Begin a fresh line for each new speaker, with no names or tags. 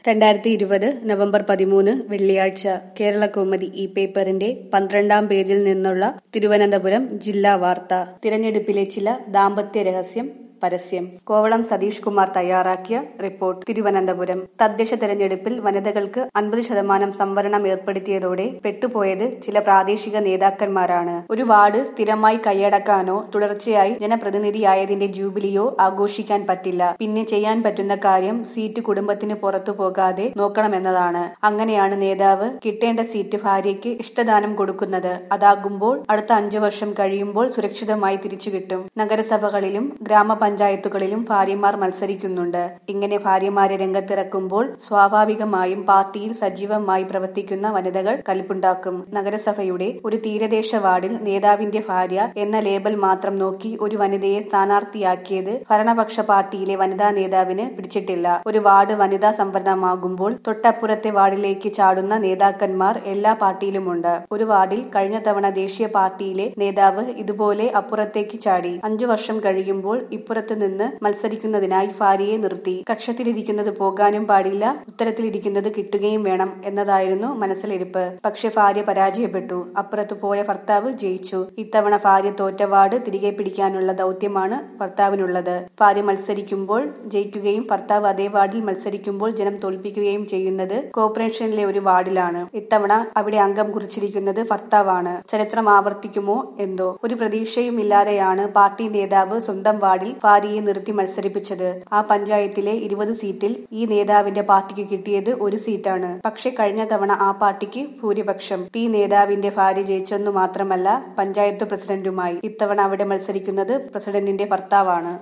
രണ്ടായിരത്തി ഇരുപത് നവംബർ പതിമൂന്ന് വെള്ളിയാഴ്ച കേരള കൗമുദി ഈ പേപ്പറിന്റെ പന്ത്രണ്ടാം പേജിൽ നിന്നുള്ള തിരുവനന്തപുരം ജില്ലാ വാർത്ത തിരഞ്ഞെടുപ്പിലെ ചില ദാമ്പത്യ രഹസ്യം പരസ്യം കോവളം സതീഷ് കുമാർ തയ്യാറാക്കിയ റിപ്പോർട്ട് തിരുവനന്തപുരം തദ്ദേശ തെരഞ്ഞെടുപ്പിൽ വനിതകൾക്ക് അൻപത് ശതമാനം സംവരണം ഏർപ്പെടുത്തിയതോടെ പെട്ടുപോയത് ചില പ്രാദേശിക നേതാക്കന്മാരാണ് ഒരു വാർഡ് സ്ഥിരമായി കൈയടക്കാനോ തുടർച്ചയായി ജനപ്രതിനിധിയായതിന്റെ ജൂബിലിയോ ആഘോഷിക്കാൻ പറ്റില്ല പിന്നെ ചെയ്യാൻ പറ്റുന്ന കാര്യം സീറ്റ് കുടുംബത്തിന് പുറത്തു പോകാതെ നോക്കണമെന്നതാണ് അങ്ങനെയാണ് നേതാവ് കിട്ടേണ്ട സീറ്റ് ഭാര്യയ്ക്ക് ഇഷ്ടദാനം കൊടുക്കുന്നത് അതാകുമ്പോൾ അടുത്ത അഞ്ചു വർഷം കഴിയുമ്പോൾ സുരക്ഷിതമായി തിരിച്ചു കിട്ടും നഗരസഭകളിലും ഗ്രാമപഞ്ചായത്തുകളിലും ഭാര്യമാർ മത്സരിക്കുന്നുണ്ട് ഇങ്ങനെ ഭാര്യമാരെ രംഗത്തിറക്കുമ്പോൾ സ്വാഭാവികമായും പാർട്ടിയിൽ സജീവമായി പ്രവർത്തിക്കുന്ന വനിതകൾ കലിപ്പുണ്ടാക്കും നഗരസഭയുടെ ഒരു തീരദേശ വാർഡിൽ നേതാവിന്റെ ഭാര്യ എന്ന ലേബൽ മാത്രം നോക്കി ഒരു വനിതയെ സ്ഥാനാർത്ഥിയാക്കിയത് ഭരണപക്ഷ പാർട്ടിയിലെ വനിതാ നേതാവിന് പിടിച്ചിട്ടില്ല ഒരു വാർഡ് വനിതാ സംവരണമാകുമ്പോൾ തൊട്ടപ്പുറത്തെ വാർഡിലേക്ക് ചാടുന്ന നേതാക്കന്മാർ എല്ലാ പാർട്ടിയിലുമുണ്ട് ഒരു വാർഡിൽ കഴിഞ്ഞ തവണ ദേശീയ പാർട്ടിയിലെ നേതാവ് ഇതുപോലെ അപ്പുറത്തേക്ക് ചാടി അഞ്ചു വർഷം കഴിയുമ്പോൾ ഇപ്പുറത്ത് നിന്ന് മത്സരിക്കുന്നതിനായി ഭാര്യയെ നിർത്തി കക്ഷത്തിലിരിക്കുന്നത് പോകാനും പാടില്ല ഉത്തരത്തിലിരിക്കുന്നത് കിട്ടുകയും വേണം എന്നതായിരുന്നു മനസ്സിലിരിപ്പ് പക്ഷെ ഭാര്യ പരാജയപ്പെട്ടു അപ്പുറത്ത് പോയ ഭർത്താവ് ജയിച്ചു ഇത്തവണ ഭാര്യ തോറ്റ വാർഡ് തിരികെ പിടിക്കാനുള്ള ദൗത്യമാണ് ഭർത്താവിനുള്ളത് ഭാര്യ മത്സരിക്കുമ്പോൾ ജയിക്കുകയും ഭർത്താവ് അതേ വാർഡിൽ മത്സരിക്കുമ്പോൾ ജനം തോൽപ്പിക്കുകയും ചെയ്യുന്നത് കോർപ്പറേഷനിലെ ഒരു വാർഡിലാണ് ഇത്തവണ അവിടെ അംഗം കുറിച്ചിരിക്കുന്നത് ഭർത്താവാണ് ചരിത്രം ആവർത്തിക്കുമോ എന്തോ ഒരു പ്രതീക്ഷയും ഇല്ലാതെയാണ് പാർട്ടി നേതാവ് സ്വന്തം വാർഡിൽ ഭാര്യയെ നിർത്തി മത്സരിപ്പിച്ചത് ആ പഞ്ചായത്തിലെ ഇരുപത് സീറ്റിൽ ഈ നേതാവിന്റെ പാർട്ടിക്ക് കിട്ടിയത് ഒരു സീറ്റാണ് പക്ഷെ കഴിഞ്ഞ തവണ ആ പാർട്ടിക്ക് ഭൂരിപക്ഷം ഈ നേതാവിന്റെ ഭാര്യ ജയിച്ചെന്നു മാത്രമല്ല പഞ്ചായത്ത് പ്രസിഡന്റുമായി ഇത്തവണ അവിടെ മത്സരിക്കുന്നത് പ്രസിഡന്റിന്റെ ഭർത്താവാണ്